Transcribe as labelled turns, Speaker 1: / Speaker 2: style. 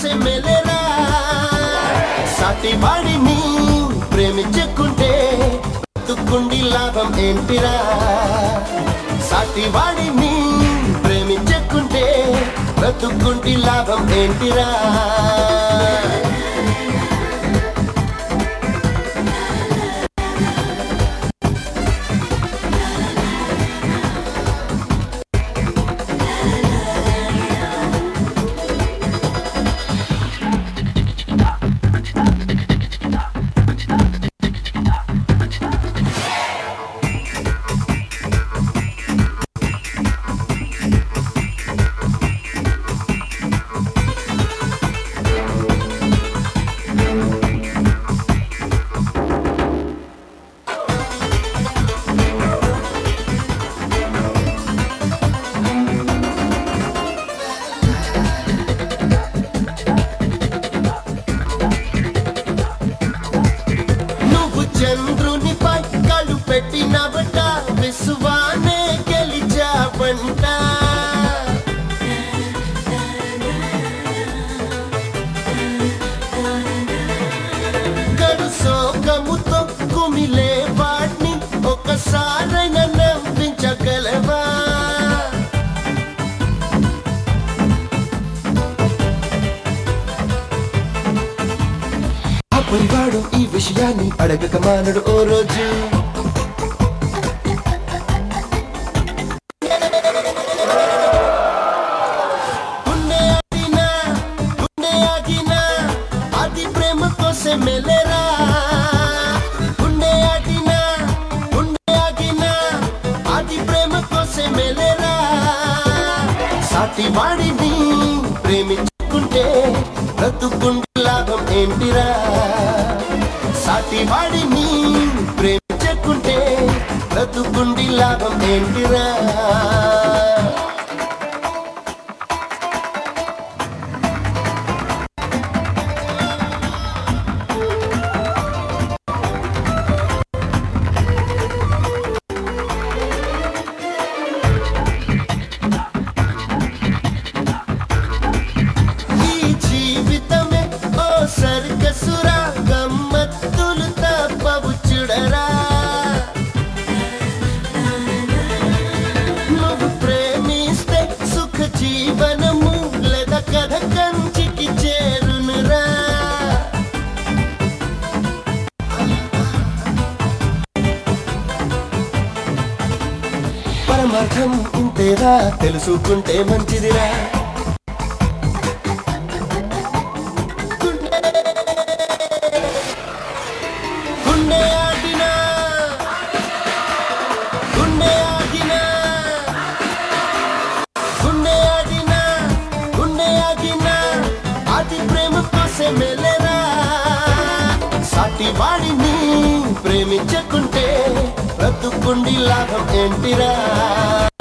Speaker 1: కోసే మెలేరా సాటి వాడిని ప్రేమించుకుంటే బతుకుండి లాభం ఏంటిరా సాటి వాడిని ప్రేమించుకుంటే బ్రతుకుండి లాభం ఏంటిరా నువ్వు చంద్రునిపై కళ్ళు పెట్టినవట విశ్వానే గెలిచావంట గడు శోకముతో కుమిలే వాడిని ఒకసారైనా నవ్వించగలవా ఆ పరివాడు ఈ విషయాన్ని అడగక మానడు ఓ రోజు గుండె ఆగినా, గుండె ఆగినా, అది ప్రేమ కోసం మెలేరా గుండె ఆగినా, గుండె ఆగినా, అది ప్రేమ కోసం మెలేరా సాటి వాడిని ప్రేమించుకుంటే బ్రతుకుండి లాభం ఏంటిరా సాటి వాడిని ప్రేమించుకుంటే బ్రతుకుండి లాభం ఏంటిరా ఈ జీవితమే ఓ సర్కసురా గమ్మత్తులు తప్పవు చూడరా నువ్వు ప్రేమిస్తే సుఖ జీవనము లేదా కథ కంచికి చేరునురా పరమార్థం ఇంతేరా తెలుసుకుంటే మంచిదిరా గుండె ఆగినా గుండె ఆగినా గుండె ఆగినా గుండె ఆగినా అది ప్రేమ కోసే మెలేరా సాటి వాడిని ప్రేమించకుంటే బ్రతుకుండి లాభం ఏంటిరా